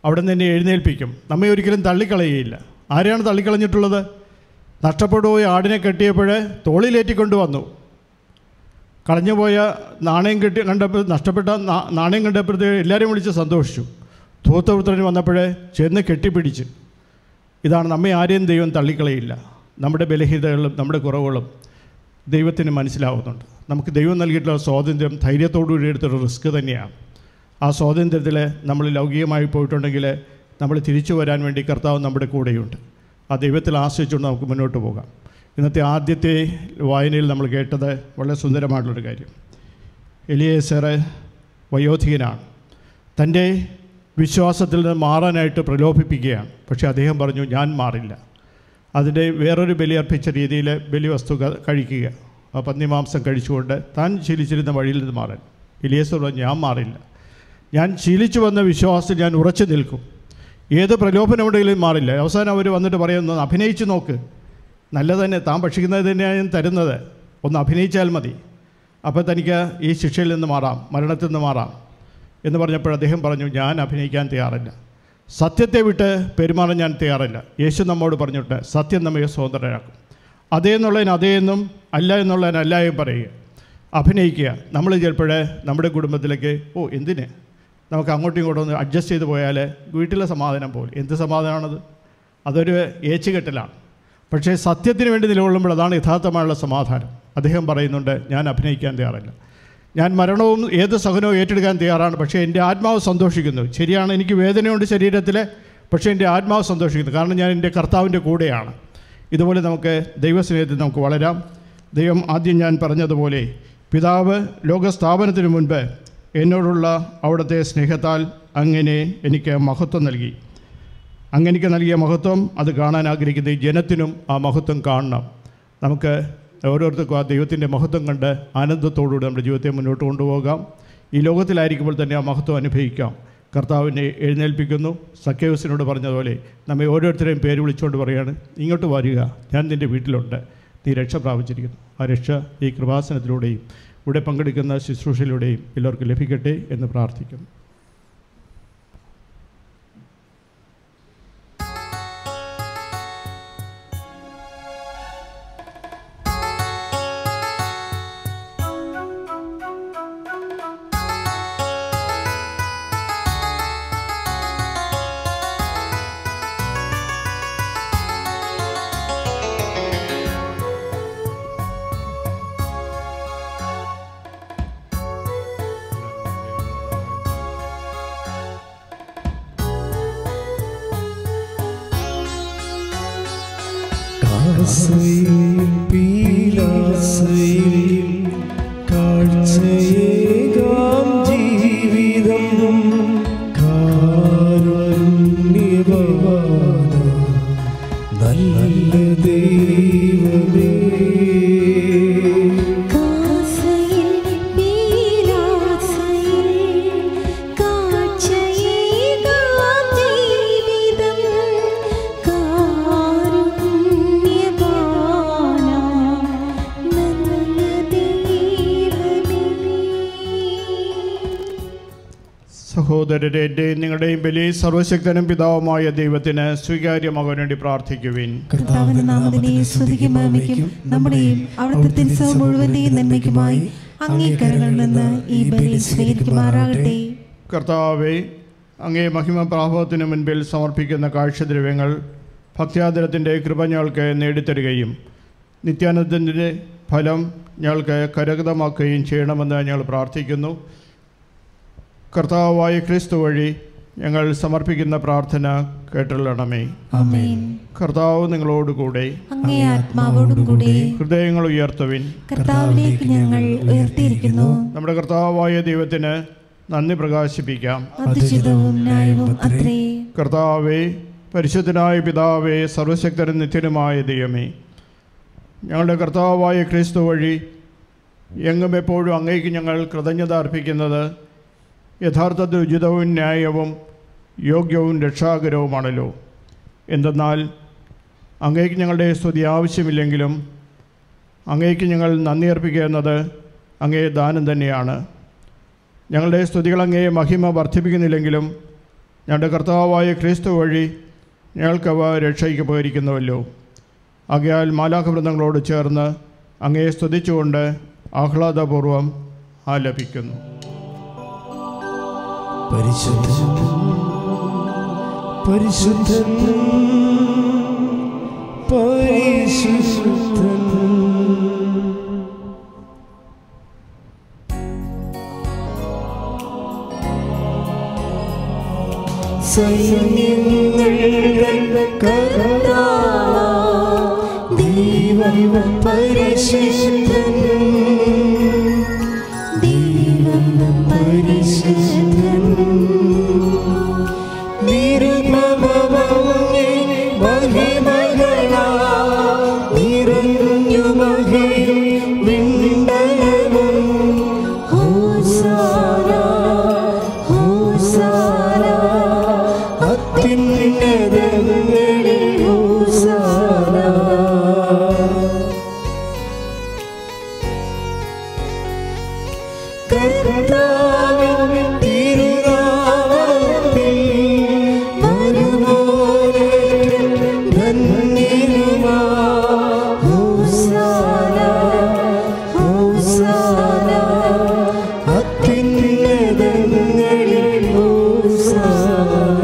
അവിടെ നിന്ന് എന്നെ എഴുന്നേൽപ്പിക്കും നമ്മെ ഒരിക്കലും തള്ളിക്കളയുകയില്ല ആരെയാണ് തള്ളിക്കളഞ്ഞിട്ടുള്ളത് നഷ്ടപ്പെടുപോയി ആടിനെ കെട്ടിയപ്പോൾ തോളിലേറ്റിക്കൊണ്ട് വന്നു കളഞ്ഞുപോയ നാണയം കെട്ടി കണ്ടപ്പോൾ നഷ്ടപ്പെട്ട നാ- നാണയം കണ്ടപ്പോഴത്തേക്ക് എല്ലാവരെയും വിളിച്ച് സന്തോഷിച്ചു ധൂത്തപുത്രന് വന്നപ്പോഴേ ചെന്ന് കെട്ടിപ്പിടിച്ച് ഇതാണ് നമ്മെ ആരെയും ദൈവം തള്ളിക്കളയില്ല നമ്മുടെ ബലഹീനതകളും നമ്മുടെ കുറവുകളും ദൈവത്തിന് മനസ്സിലാവുന്നുണ്ട് നമുക്ക് ദൈവം നൽകിയിട്ടുള്ള സ്വാതന്ത്ര്യം ധൈര്യത്തോടുകൂടി എടുത്തൊരു റിസ്ക് തന്നെയാണ് ആ സ്വാതന്ത്ര്യത്തിൽ നമ്മൾ ലൗകികമായി പോയിട്ടുണ്ടെങ്കിൽ നമ്മൾ തിരിച്ചു വരാൻ വേണ്ടി കർത്താവ് നമ്മുടെ കൂടെയുണ്ട് ആ ദൈവത്തിൽ ആശ്രയിച്ചുകൊണ്ട് നമുക്ക് മുന്നോട്ട് പോകാം ഇന്നത്തെ ആദ്യത്തെ വായനയിൽ നമ്മൾ കേട്ടത് വളരെ സുന്ദരമായിട്ടുള്ളൊരു കാര്യം എലിയേസറ് വയോധികനാണ് തൻ്റെ വിശ്വാസത്തിൽ നിന്ന് മാറാനായിട്ട് പ്രലോഭിപ്പിക്കുകയാണ് പക്ഷേ അദ്ദേഹം പറഞ്ഞു ഞാൻ മാറില്ല അതിൻ്റെ വേറൊരു ബലി അർപ്പിച്ച രീതിയിൽ ബലി വസ്തു ക- കഴിക്കുക ആ പന്നിമാംസം കഴിച്ചുകൊണ്ട് താൻ ശീലിച്ചിരുന്ന വഴിയിൽ നിന്ന് മാറാൻ ഇലിയസ് പറഞ്ഞു ഞാൻ മാറില്ല ഞാൻ ശീലിച്ചു വന്ന വിശ്വാസത്തിൽ ഞാൻ ഉറച്ചു നിൽക്കും ഏത് പ്രലോഭനമുണ്ടെങ്കിലും മാറില്ല അവസാനം അവർ വന്നിട്ട് പറയുന്നു അഭിനയിച്ച് നോക്ക് നല്ലത് തന്നെ താൻ ഭക്ഷിക്കുന്നത് തന്നെയാണ് ഞാൻ തരുന്നത് ഒന്ന് അഭിനയിച്ചാൽ മതി അപ്പോൾ തനിക്ക് ഈ ശിക്ഷയിൽ നിന്ന് മാറാം മരണത്തിൽ നിന്ന് മാറാം എന്ന് പറഞ്ഞപ്പോൾ അദ്ദേഹം പറഞ്ഞു ഞാൻ അഭിനയിക്കാൻ തയ്യാറില്ല സത്യത്തെ വിട്ട് പെരുമാറാൻ ഞാൻ തയ്യാറില്ല യേശു നമ്മോട് പറഞ്ഞിട്ട് സത്യം നമ്മെ സ്വതന്ത്രരാക്കും അതേ എന്നുള്ളതിന് അതേ എന്നും അല്ല എന്നുള്ളതിന് അല്ലായും പറയുക അഭിനയിക്കുക നമ്മൾ ചിലപ്പോഴേ നമ്മുടെ കുടുംബത്തിലേക്ക് ഓ എന്തിന് നമുക്ക് അങ്ങോട്ടും ഇങ്ങോട്ടും ഒന്ന് അഡ്ജസ്റ്റ് ചെയ്ത് പോയാൽ വീട്ടിലെ സമാധാനം പോലെ എന്ത് സമാധാനമാണത് അതൊരു ഏച്ചുകെട്ടലാണ് പക്ഷേ സത്യത്തിന് വേണ്ടി നിലകൊള്ളുമ്പോൾ അതാണ് യഥാർത്ഥമായുള്ള സമാധാനം അദ്ദേഹം പറയുന്നുണ്ട് ഞാൻ അഭിനയിക്കാൻ തയ്യാറല്ല ഞാൻ മരണവും ഏത് സഹനവും ഏറ്റെടുക്കാൻ തയ്യാറാണ് പക്ഷേ എൻ്റെ ആത്മാവ് സന്തോഷിക്കുന്നു ശരിയാണ് എനിക്ക് വേദനയുണ്ട് ശരീരത്തിൽ പക്ഷേ എൻ്റെ ആത്മാവ് സന്തോഷിക്കുന്നു കാരണം ഞാൻ എൻ്റെ കർത്താവിൻ്റെ കൂടെയാണ് ഇതുപോലെ നമുക്ക് ദൈവസ്നേഹത്തിൽ നമുക്ക് വളരാം ദൈവം ആദ്യം ഞാൻ പറഞ്ഞതുപോലെ പിതാവ് ലോകസ്ഥാപനത്തിന് മുൻപ് എന്നോടുള്ള അവിടുത്തെ സ്നേഹത്താൽ അങ്ങനെ എനിക്ക് മഹത്വം നൽകി അങ്ങനെക്ക് നൽകിയ മഹത്വം അത് കാണാൻ ആഗ്രഹിക്കുന്ന ഈ ജനത്തിനും ആ മഹത്വം കാണണം നമുക്ക് ഓരോരുത്തർക്കും ആ ദൈവത്തിൻ്റെ മഹത്വം കണ്ട് ആനന്ദത്തോടുകൂടി നമ്മുടെ ജീവിതത്തെ മുന്നോട്ട് കൊണ്ടുപോകാം ഈ ലോകത്തിലായിരിക്കുമ്പോൾ തന്നെ ആ മഹത്വം അനുഭവിക്കാം കർത്താവിനെ എഴുന്നേൽപ്പിക്കുന്നു സഖ്യവസിനോട് പറഞ്ഞതുപോലെ നമ്മെ ഓരോരുത്തരെയും പേര് വിളിച്ചുകൊണ്ട് പറയാണ് ഇങ്ങോട്ട് വരിക ഞാൻ നിൻ്റെ വീട്ടിലുണ്ട് നീ രക്ഷ പ്രാപിച്ചിരിക്കുന്നു ആ രക്ഷ ഈ കൃപാസനത്തിലൂടെയും ഇവിടെ പങ്കെടുക്കുന്ന ശുശ്രൂഷയിലൂടെയും എല്ലാവർക്കും ലഭിക്കട്ടെ എന്ന് പ്രാർത്ഥിക്കുന്നു കാസയിൽ പീലാസയിൽ കാഴ്ചയേകാം ജീവിതം കാരുണ്യവാന നല്ല ദൈവമേ കാസയിൽ പീലാസയിൽ കാഴ്ചയേകാം ജീവിതം കാരുണ്യവാനാം നല്ല ദൈവമേ സഹോദരരെ എൻ്റെയും നിങ്ങളുടെയും ബലി സർവശക്തനും പിതാവുമായ ദൈവത്തിന് സ്വീകാര്യമാകാൻ വേണ്ടി പ്രാർത്ഥിക്കുവിൻ കർത്താവിന്റെ നാമത്തിനെ സ്തുതിക്കുമാമിക്കും നമ്മുടെയും അവിടുത്തെ തിരുസഭ മുഴുവന്റെയും നന്മയ്ക്കുമായി അംഗീകാരങ്ങളിൽ നിന്ന് ഈ ബലി സ്വീകരിക്കുമാറാകട്ടെ കർത്താവെ അങ്ങേ മഹിമ പ്രാഭവത്തിന് മുൻപിൽ സമർപ്പിക്കുന്ന കാഴ്ചദ്രവ്യങ്ങൾ ഭക്ത്യാദരത്തിൻ്റെ കൃപ ഞങ്ങൾക്ക് നേടിത്തരികയും നിത്യാനന്ദത്തിൻ്റെ ഫലം ഞങ്ങൾക്ക് കരഗതമാക്കുകയും ചെയ്യണമെന്ന് ഞങ്ങൾ പ്രാർത്ഥിക്കുന്നു കർത്താവായ ക്രിസ്തു വഴി ഞങ്ങൾ സമർപ്പിക്കുന്ന പ്രാർത്ഥന കേട്ടുള്ളണമേ ആമേൻ കർത്താവ് നിങ്ങളോടുകൂടെ അങ്ങേ ആത്മാവോടും കൂടെ ഹൃദയങ്ങൾ ഉയർത്തുവിൻ കർത്താവിലേക്ക് ഞങ്ങൾ ഉയർത്തിയിരിക്കുന്നു നമ്മുടെ കർത്താവായ ദൈവത്തിന് നന്ദി പ്രകാശിപ്പിക്കാം അതുചിതവും ന്യായവും അത്രേ കർത്താവേ പരിശുദ്ധനായ പിതാവേ സർവശക്തനും നിത്യനുമായ ദൈവമേ ഞങ്ങളുടെ കർത്താവായ ക്രിസ്തു വഴി എങ്ങും എപ്പോഴും അങ്ങേക്ക് ഞങ്ങൾ കൃതജ്ഞത അർപ്പിക്കുന്നത് യഥാർത്ഥത്തിൽ ഉചിതവും ന്യായവും യോഗ്യവും രക്ഷാകരവുമാണല്ലോ എന്തെന്നാൽ അങ്ങേക്ക് ഞങ്ങളുടെ സ്തുതി ആവശ്യമില്ലെങ്കിലും അങ്ങേക്ക് ഞങ്ങൾ നന്ദി അർപ്പിക്കുക എന്നത് അങ്ങേ ദാനം തന്നെയാണ് ഞങ്ങളുടെ സ്തുതികൾ അങ്ങേ മഹിമ വർദ്ധിപ്പിക്കുന്നില്ലെങ്കിലും ഞങ്ങളുടെ കർത്താവായ ക്രിസ്തു വഴി ഞങ്ങൾക്കവ രക്ഷയ്ക്ക് പോയിരിക്കുന്നുവല്ലോ ആകയാൽ മാലാഖവൃന്ദങ്ങളോട് ചേർന്ന് അങ്ങയെ സ്തുതിച്ചുകൊണ്ട് ആഹ്ലാദപൂർവം ആലപിക്കുന്നു പരിശുദ്ധൻ പരിശുദ്ധൻ പരിശുദ്ധൻ സൈന്യങ്ങളുടെ കർത്താവ് ദൈവം പരിശുദ്ധൻ ദൈവം പരിശുദ്ധൻ നിരുപമവങ്ങേ മഹിമകളാ നിറഞ്ഞു മഹിയും വിണ്ടലവും ഹോസാന ഹോസാന അത്യുന്നതങ്ങളിൽ ഹോസാന കർത്താവിൻ തിരുനാമത്തിൽ വരുവോരെ ധന്യരുമാ. ഹോസാന, ഹോസാന, അത്യുന്നതങ്ങളിൽ ഹോസാന.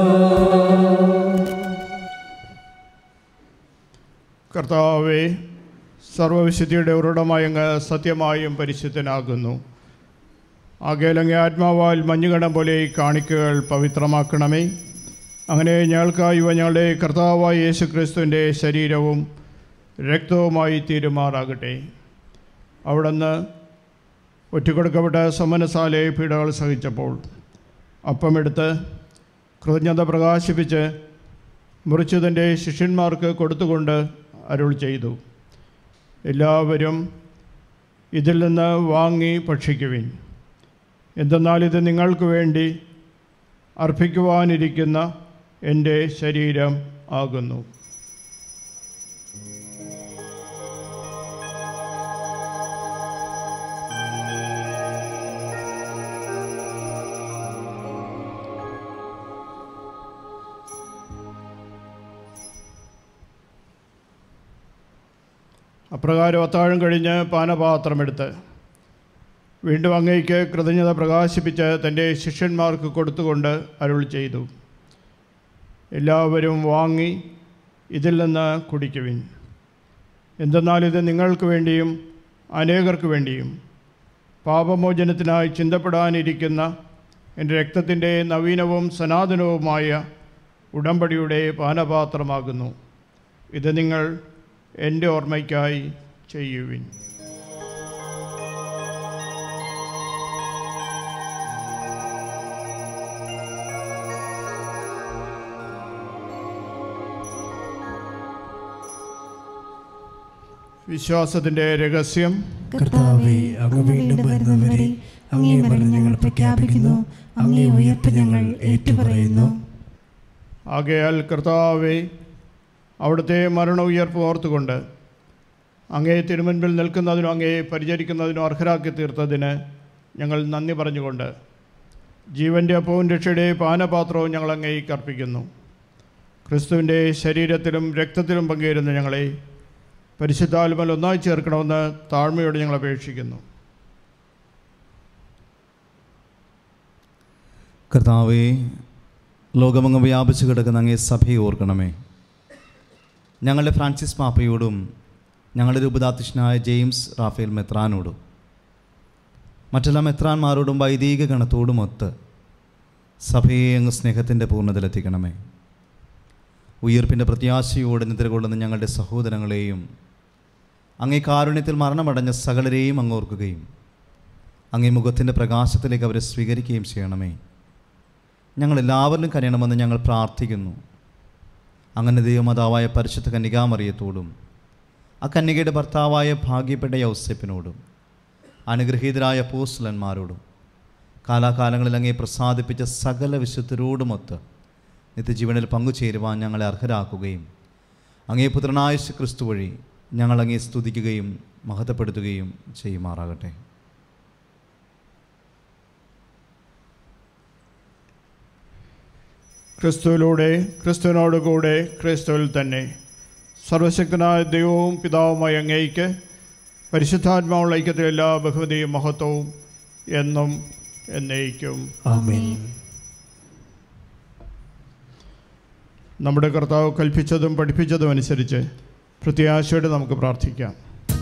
കർത്താവെ സർവവിശുദ്ധിയുടെ ഉറവിടമായ അങ്ങ് സത്യമായും പരിശുദ്ധനാകുന്നു ആകേലങ്ങേ ആത്മാവാൽ മഞ്ഞുകണം പോലെ ഈ കാണിക്കകൾ പവിത്രമാക്കണമേ അങ്ങനെ ഞങ്ങൾക്കായി ഇവ ഞങ്ങളുടെ കർത്താവായ യേശു ക്രിസ്തുവിൻ്റെ ശരീരവും രക്തവുമായി തീരുമാറാകട്ടെ അവിടുന്ന് ഒറ്റക്കൊടുക്കപ്പെട്ട സമനസാലെ പീഡകൾ സഹിച്ചപ്പോൾ അപ്പമെടുത്ത് കൃതജ്ഞത പ്രകാശിപ്പിച്ച് മുറിച്ചു തൻ്റെ ശിഷ്യന്മാർക്ക് കൊടുത്തുകൊണ്ട് അരുൾ ചെയ്തു എല്ലാവരും ഇതിൽ നിന്ന് വാങ്ങി ഭക്ഷിക്കുവിൻ എന്തെന്നാൽ ഇത് നിങ്ങൾക്ക് വേണ്ടി അർപ്പിക്കുവാനിരിക്കുന്ന എൻ്റെ ശരീരം ആകുന്നു അപ്രകാരം അത്താഴം കഴിഞ്ഞ് പാനപാത്രമെടുത്ത് വീണ്ടും അങ്ങേക്ക് കൃതജ്ഞത പ്രകാശിപ്പിച്ച് തൻ്റെ ശിഷ്യന്മാർക്ക് കൊടുത്തുകൊണ്ട് അരുൾ ചെയ്തു എല്ലാവരും വാങ്ങി ഇതിൽ നിന്ന് കുടിക്കുവിൻ എന്തെന്നാൽ ഇത് നിങ്ങൾക്ക് വേണ്ടിയും അനേകർക്ക് വേണ്ടിയും പാപമോചനത്തിനായി ചിന്തപ്പെടാനിരിക്കുന്ന എൻ്റെ രക്തത്തിൻ്റെ നവീനവും സനാതനവുമായ ഉടമ്പടിയുടെ പാനപാത്രമാകുന്നു ഇത് നിങ്ങൾ എൻ്റെ ഓർമ്മയ്ക്കായി ചെയ്യുവിൻ വിശ്വാസത്തിൻ്റെ രഹസ്യം കർത്താവെ അങ്ങ് വീണ്ടും വരുന്നവരെ അങ്ങേ മരണം ഞങ്ങൾ പ്രഖ്യാപിക്കുന്നു അങ്ങേ ഉയർപ്പ് ഞങ്ങൾ ഏറ്റുപറയുന്നു ആകയാൽ കർത്താവെ അവിടുത്തെ മരണ ഉയർപ്പ് ഓർത്തുകൊണ്ട് അങ്ങേ തിരുമുൻപിൽ നിൽക്കുന്നതിനും അങ്ങയെ പരിചരിക്കുന്നതിനും അർഹരാക്കി തീർത്തതിന് ഞങ്ങൾ നന്ദി പറഞ്ഞുകൊണ്ട് ജീവൻ്റെ അപ്പവും രക്ഷയുടെ പാനപാത്രവും ഞങ്ങൾ അങ്ങേക്ക് അർപ്പിക്കുന്നു ക്രിസ്തുവിൻ്റെ ശരീരത്തിലും രക്തത്തിലും പങ്കുചേരുന്ന ഞങ്ങളെ പരിശുദ്ധാത്മൽ ഒന്നായി ചേർക്കണമെന്ന് താഴ്മയോട് ഞങ്ങൾ അപേക്ഷിക്കുന്നു കർത്താവേ ലോകമങ്ങ് വ്യാപിച്ചു കിടക്കുന്ന അങ്ങേ സഭയെ ഓർക്കണമേ ഞങ്ങളുടെ ഫ്രാൻസിസ് പാപ്പയോടും ഞങ്ങളുടെ രൂപതാധ്യക്ഷനായ ജെയിംസ് റാഫേൽ മെത്രാനോടും മറ്റെല്ലാ മെത്രാന്മാരോടും വൈദിക ഗണത്തോടും ഒത്ത് സഭയെ അങ്ങ് സ്നേഹത്തിൻ്റെ പൂർണ്ണതയിലെത്തിക്കണമേ ഉയർപ്പിൻ്റെ പ്രത്യാശയോടെ നിദ്രകൊള്ളുന്ന ഞങ്ങളുടെ സഹോദരങ്ങളെയും അങ്ങേ കാരുണ്യത്തിൽ മരണമടഞ്ഞ സകലരെയും അങ്ങ് ഓർക്കുകയും അങ്ങേ മുഖത്തിൻ്റെ പ്രകാശത്തിലേക്ക് അവരെ സ്വീകരിക്കുകയും ചെയ്യണമേ ഞങ്ങൾ എല്ലാവരിലും കനിയണമെന്ന് ഞങ്ങൾ പ്രാർത്ഥിക്കുന്നു അങ്ങനെ ദൈവമാതാവായ പരിശുദ്ധ കന്യകാമറിയത്തോടും ആ കന്യകയുടെ ഭർത്താവായ ഭാഗ്യപ്പെട്ട യൗസപ്പിനോടും അനുഗ്രഹീതരായ പോസ്റ്റലന്മാരോടും കാലാകാലങ്ങളിൽ അങ്ങേ പ്രസാദിപ്പിച്ച സകല വിശുദ്ധരോടുമൊത്ത് നിത്യജീവനിൽ പങ്കുചേരുവാൻ ഞങ്ങളെ അർഹരാക്കുകയും അങ്ങേ പുത്രനായ യേശു ക്രിസ്തു വഴി ഞങ്ങൾ അങ്ങേ സ്തുതിക്കുകയും മഹത്വപ്പെടുത്തുകയും ചെയ്യുമാറാകട്ടെ ക്രിസ്തുവിലൂടെ ക്രിസ്തുവിനോട് കൂടെ ക്രിസ്തുവിൽ തന്നെ സർവശക്തനായ ദൈവവും പിതാവുമായി അങ്ങേയ്ക്ക് പരിശുദ്ധാത്മാവുള്ള ഐക്യത്തിൽ എല്ലാ ബഹുമതിയും മഹത്വവും എന്നും എന്നേക്കും ആമേൻ നമ്മുടെ കർത്താവ് കൽപ്പിച്ചതും പഠിപ്പിച്ചതും അനുസരിച്ച് പ്രത്യാശയോടെ നമുക്ക് പ്രാർത്ഥിക്കാം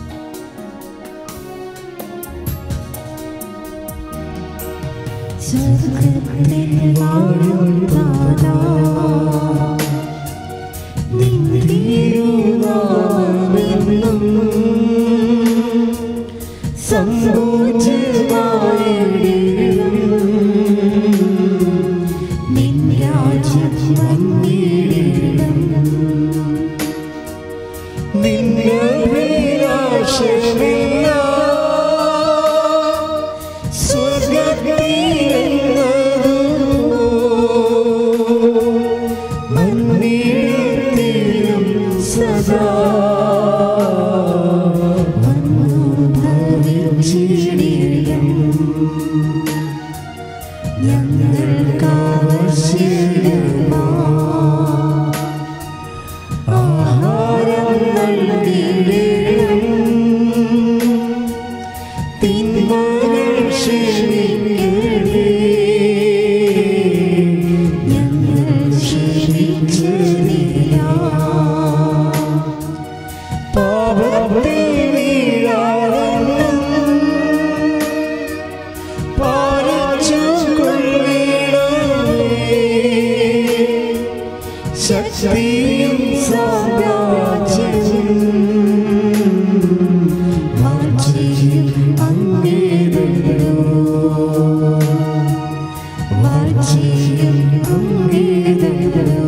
സ്വർഗ്ഗത്തിൽ വാഴും നാഥാ, നിൻ തിരുനാമമെന്നും സമ്പൂജ്യമായിടണം. നിൻ രാജ്യം വന്നിടണം. നിന്നെ നിരാശമില്ല സ്വർഗത്തിലെന്നതും മണ്ണിടത്തിലും സദാ വന്നു ഭവിച്ചിടണം. ഞങ്ങൾക്കാവശ്യമാ ആഹാരം നൽകിയിടണം. തിന്മകൾ ക്ഷമിക്കണേ. ഞങ്ങൾ ക്ഷമിച്ചതില്ല. പാപത്തിൽ വീഴാതെന്നും പാലിച്ചു കൊള്ളിടണമേ. ശക്തിയും സാമ്രാജ്യവും വാഴ്ചയും അങ്ങേതല്ലോ. വാഴ്ചയും അങ്ങേതല്ലോ.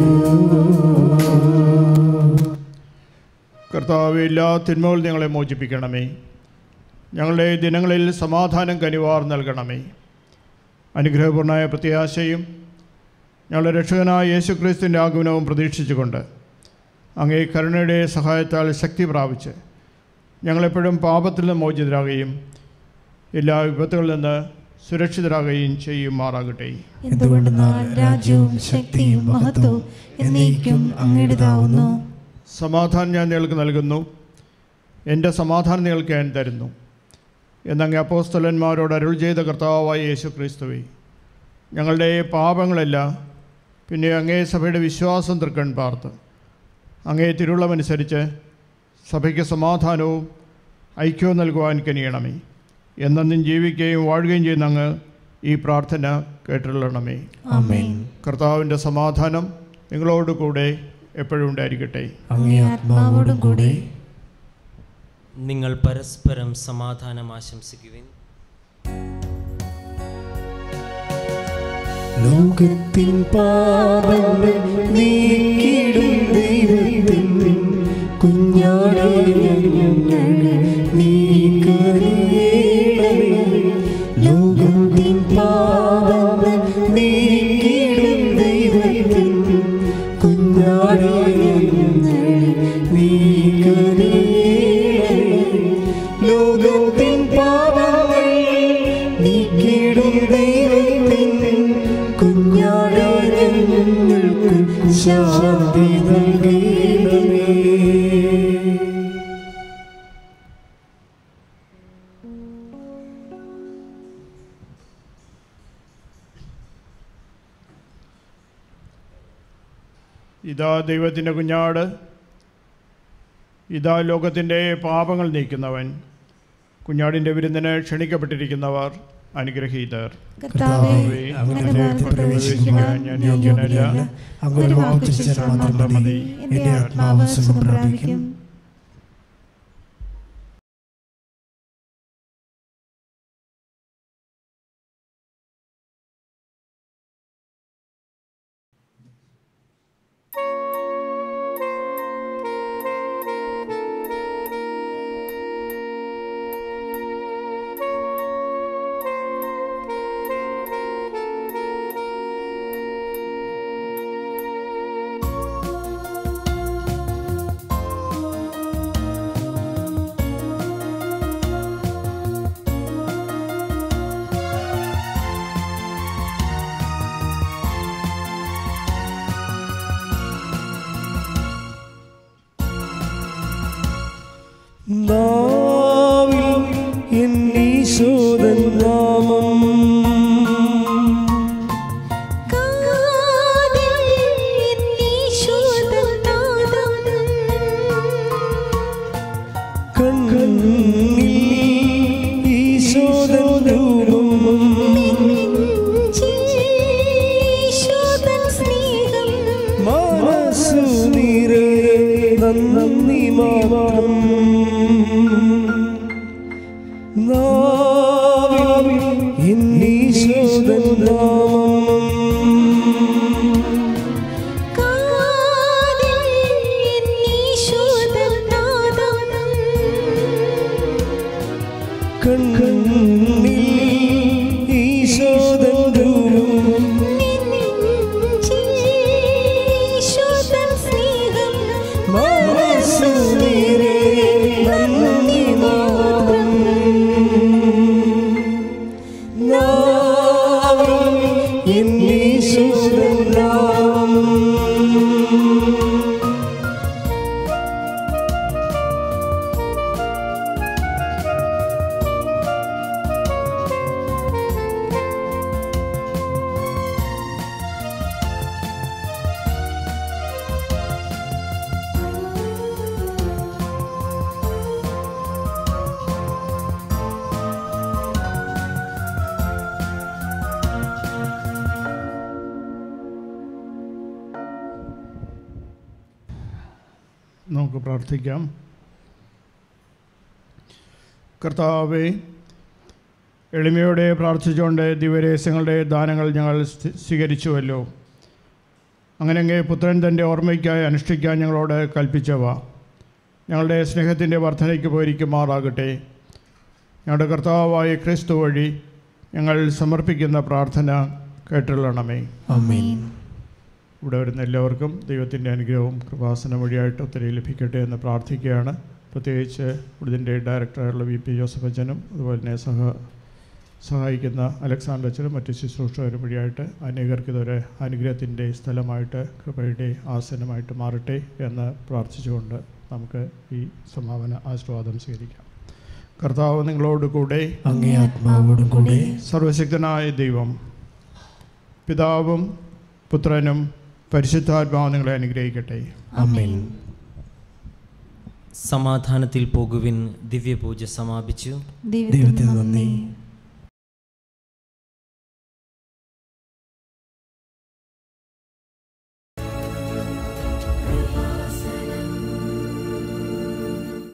കർത്താവ് എല്ലാ തിന്മകളിൽ ഞങ്ങളെ മോചിപ്പിക്കണമേ ഞങ്ങളുടെ ദിനങ്ങളിൽ സമാധാനം കനിവാർ നൽകണമേ അനുഗ്രഹപൂർണമായ പ്രത്യാശയും ഞങ്ങളുടെ രക്ഷകനായ യേശുക്രിസ്തുവിൻ്റെ ആഗമനവും പ്രതീക്ഷിച്ചുകൊണ്ട് അങ്ങേ കരുണയുടെ സഹായത്താൽ ശക്തി പ്രാപിച്ച് ഞങ്ങളെപ്പോഴും പാപത്തിൽ നിന്ന് മോചിതരാകുകയും എല്ലാ വിപത്തുകളിൽ നിന്ന് സുരക്ഷിതരാകുകയും ചെയ്യുമാറാകട്ടെ എന്തുകൊണ്ടെന്നാൽ രാജ്യവും ശക്തിയും മഹത്വവും എന്നേക്കും അങ്ങയുടേതാവുന്നു സമാധാനം ഞാൻ നിങ്ങൾക്ക് നൽകുന്നു എൻ്റെ സമാധാനം നിങ്ങൾക്ക് ഞാൻ തരുന്നു എന്നങ്ങ് അപ്പോസ്തലന്മാരോട് അരുൾ ചെയ്ത കർത്താവായ യേശു ക്രിസ്തുവേ ഞങ്ങളുടെ പാപങ്ങളല്ല പിന്നെ അങ്ങേ സഭയുടെ വിശ്വാസം തൃക്കൺ പാർത്ത് അങ്ങേ തിരുള്ളമനുസരിച്ച് സഭയ്ക്ക് സമാധാനവും ഐക്യവും നൽകുവാൻ കനിയണമേ എന്നെന്നും ജീവിക്കുകയും വാഴുകയും ചെയ്യുന്ന അങ്ങ് ഈ പ്രാർത്ഥന കേട്ടുള്ളണമേ ആമേൻ കർത്താവിൻ്റെ സമാധാനം നിങ്ങളോട് കൂടെ എപ്പോഴും ഉണ്ടായിരിക്കട്ടെ അങ്ങേ ആത്മാവോടും കൂടെ നിങ്ങൾ പരസ്പരം സമാധാനം ആശംസിക്കുവിൻ ലോകത്തിൻ പാപങ്ങൾ നീക്കിടും ദൈവത്തിൻ കുഞ്ഞാടേ ഞങ്ങൾ നീക്കറിയണമേ ലോകത്തിൻ പാപങ്ങൾ നീക്കിടും ദൈവത്തിൻ കുഞ്ഞാടേ ഞങ്ങൾ നീക്കറിയണമേ ലോകത്തിൻ പാപങ്ങൾ നീക്കിടും ദൈവത്തിൻ കുഞ്ഞാടേ ഞങ്ങൾക്ക് ശാന്തി നൽകണമേ ഇതാ ദൈവത്തിൻ്റെ കുഞ്ഞാട് ഇതാ ലോകത്തിൻ്റെ പാപങ്ങൾ നീക്കുന്നവൻ കുഞ്ഞാടിൻ്റെ വിരുന്നിന് ക്ഷണിക്കപ്പെട്ടിരിക്കുന്നവർ അനുഗ്രഹീതർ കർത്താവേ അങ്ങയുടെ ഭവനത്തിൽ പ്രവേശിക്കുവാൻ ഞാൻ യോഗ്യനല്ല അങ്ങ് ഒരു വാക്ക് ഉച്ചരിച്ചാൽ മാത്രം മതി എന്റെ ആത്മാവ് സുഖം പ്രാപിക്കും യേശുവേ നാവിൽ എന്നീശോദൻ നാമം കണ്ണിൽ ഈശോദൻ രൂപം മനസ്സു നീരേ നന്ദി മാത്രം നാവിൽ എന്നീശോദൻ നാമം കണ്ണിൽ ഈശോദൻ രൂപം മനസ്സു നീരേ നന്ദി മാത്രം നാവിൽ എന്നീശോദൻ നാമം നമുക്ക് പ്രാർത്ഥിക്കാം കർത്താവെ എളിമയോടെ പ്രാർത്ഥിച്ചുകൊണ്ട് ദിവരേശങ്ങളുടെ ദാനങ്ങൾ ഞങ്ങൾ സ്വീ- സ്വീകരിച്ചുവല്ലോ അങ്ങനെ പുത്രൻ തൻ്റെ ഓർമ്മയ്ക്കായി അനുഷ്ഠിക്കാൻ ഞങ്ങളോട് കൽപ്പിച്ചവ ഞങ്ങളുടെ സ്നേഹത്തിൻ്റെ വർധനയ്ക്ക് പോയിരിക്കുമാറാകട്ടെ ഞങ്ങളുടെ കർത്താവായ ക്രിസ്തു വഴി ഞങ്ങൾ സമർപ്പിക്കുന്ന പ്രാർത്ഥന കേട്ടുള്ളണമേ ആമേൻ ഇവിടെ വരുന്ന എല്ലാവർക്കും ദൈവത്തിൻ്റെ അനുഗ്രഹവും കൃപാസനം വഴിയായിട്ട് ഒത്തിരി ലഭിക്കട്ടെ എന്ന് പ്രാർത്ഥിക്കുകയാണ് പ്രത്യേകിച്ച് ഇതിൻ്റെ ഡയറക്ടറായുള്ള വി പി ജോസഫ് അച്ഛനും അതുപോലെ തന്നെ സഹ സഹായിക്കുന്ന അലക്സാണ്ടർ അച്ഛനും മറ്റ് ശുശ്രൂഷകരും വഴിയായിട്ട് അനേകർക്ക് ഇതൊരു അനുഗ്രഹത്തിൻ്റെ സ്ഥലമായിട്ട് കൃപയുടെ ആസനമായിട്ട് മാറട്ടെ എന്ന് പ്രാർത്ഥിച്ചുകൊണ്ട് നമുക്ക് ഈ സമാപന ആശീർവാദം സ്വീകരിക്കാം കർത്താവ് നിങ്ങളോട് കൂടെ അങ്ങേ ആത്മാവോടും കൂടെ സർവശക്തനായ ദൈവം പിതാവും പുത്രനും പരിശുദ്ധാത്മാവും നിങ്ങളെ അനുഗ്രഹിക്കട്ടെ ആമേൻ സമാധാനത്തിൽ പോകുവിൻ ദിവ്യപൂജ സമാപിച്ചു ദൈവത്തിന് നന്ദി